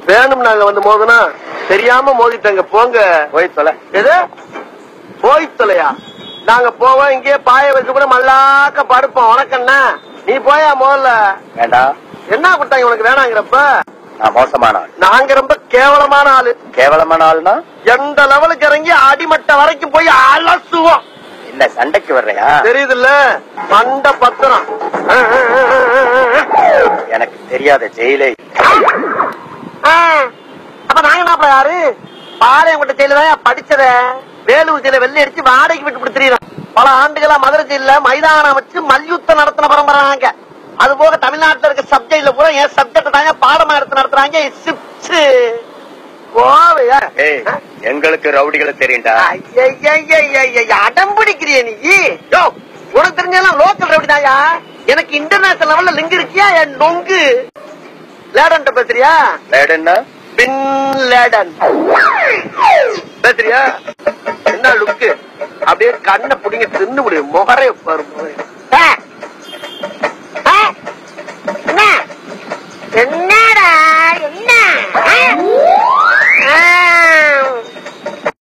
வேணும் நாங்க வந்து மோதுனா தெரியாம மோதிட்டாங்க போங்க போய் தொலை எது போய் தொலையா நாங்க போவோம் இங்கே பாய வச்சு கூட மல்லாக்க படுப்போம் உனக்கண்ணா நீ போயா முதல்ல வேண்டாம் என்ன கொடுத்தாங்க உனக்கு வேணாங்கிறப்ப நான் மோசமான ஆள் நாங்க ரொம்ப கேவலமான ஆளு கேவலமான ஆள்னா எந்த லெவலுக்கு இறங்கி அடிமட்ட வரைக்கும் போய் அலசுவோம் இல்ல சண்டைக்கு வர்றையா தெரியுதுல்ல மண்ட பத்திரம் எனக்கு தெரியாத ஜெயிலே அப்ப நாங்க என்ன யாரு பாளையங்கோட்டை ஜெயில தான் படிச்சத வேலூர் ஜெயில வெள்ளை அடிச்சு வாடகைக்கு விட்டு கொடுத்துறோம் பல ஆண்டுகளா மதுரை ஜெயில மைதானம் வச்சு மல்யுத்தம் நடத்தின பரம்பரை நாங்க அது போக தமிழ்நாட்டுல இருக்க சப்ஜெக்ட்ல பூரா என் சப்ஜெக்ட் தாங்க பாடமா எடுத்து நடத்துறாங்க சிப்ஸ் போவையா ஏய் எங்களுக்கு ரவுடிகளை தெரியும்டா அடம் பிடிக்கிறிய நீ யோ உனக்கு தெரிஞ்செல்லாம் லோக்கல் ரவுடிதாயா எனக்கு இன்டர்நேஷனல் லெவல்ல லிங்க் இருக்கியா என் நொங்கு லேடன் பேசுறியா லேடன்னா பின் லேடன் பேசுறியா என்ன லுக்கு அப்படியே கண்ணை புடிங்க தின்னு முடியும் முகரே பாரு முகரே.